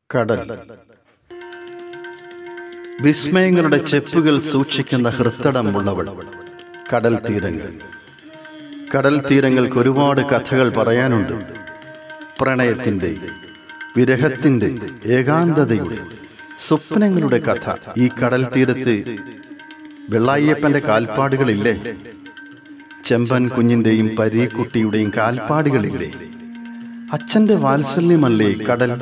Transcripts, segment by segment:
കടൽ വിസ്മയങ്ങളുടെ ചെപ്പുകൾ സൂക്ഷിക്കുന്ന ഹൃത്തടമുള്ളവൾ കടൽ തീരങ്ങൾ കടൽ തീരങ്ങൾക്ക് ഒരുപാട് കഥകൾ പറയാനുണ്ട് പ്രണയത്തിൻ്റെ വിരഹത്തിൻ്റെ ഏകാന്തതയുടെ സ്വപ്നങ്ങളുടെ കഥ ഈ കടൽ തീരത്ത് വെള്ളായ്യപ്പന്റെ കാൽപ്പാടുകളില്ലേ ചെമ്പൻ കുഞ്ഞിന്റെയും പരീക്കുട്ടിയുടെയും കാൽപ്പാടുകളില്ലേ അച്ഛന്റെ വാത്സല്യമല്ലേ കടൽ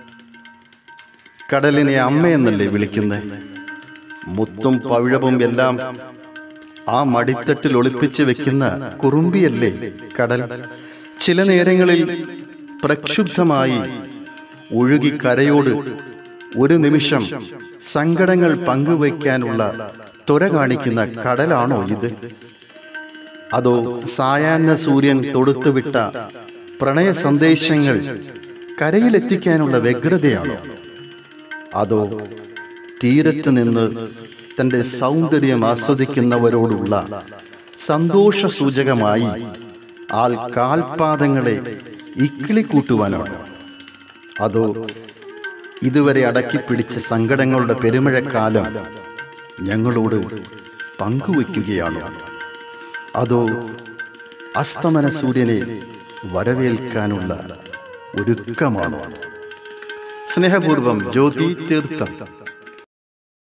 കടലിനെ അമ്മയെന്നല്ലേ വിളിക്കുന്നത് മുത്തും പവിഴവും എല്ലാം ആ മടിത്തട്ടിൽ ഒളിപ്പിച്ച് വെക്കുന്ന കുറുമ്പിയല്ലേ കടൽ ചില നേരങ്ങളിൽ പ്രക്ഷുബ്ധമായി ഒഴുകി കരയോട് ഒരു നിമിഷം സങ്കടങ്ങൾ പങ്കുവയ്ക്കാനുള്ള ത്വര കാണിക്കുന്ന കടലാണോ ഇത് അതോ സായാഹ്ന സൂര്യൻ തൊടുത്തുവിട്ട പ്രണയ സന്ദേശങ്ങൾ കരയിലെത്തിക്കാനുള്ള വ്യഗ്രതയാണോ അതോ തീരത്ത് നിന്ന് തൻ്റെ സൗന്ദര്യം ആസ്വദിക്കുന്നവരോടുള്ള സന്തോഷ സൂചകമായി ആൾ കാൽപാദങ്ങളെ ഇക്കിളി കൂട്ടുവാനാണോ അതോ ഇതുവരെ അടക്കിപ്പിടിച്ച സങ്കടങ്ങളുടെ പെരുമഴക്കാലം ഞങ്ങളോട് പങ്കുവയ്ക്കുകയാണോ അതോ അസ്തമന സൂര്യനെ വരവേൽക്കാനുള്ള ഒരുക്കമാണോ സ്നേഹപൂർവം ജ്യോതി തീർത്ഥം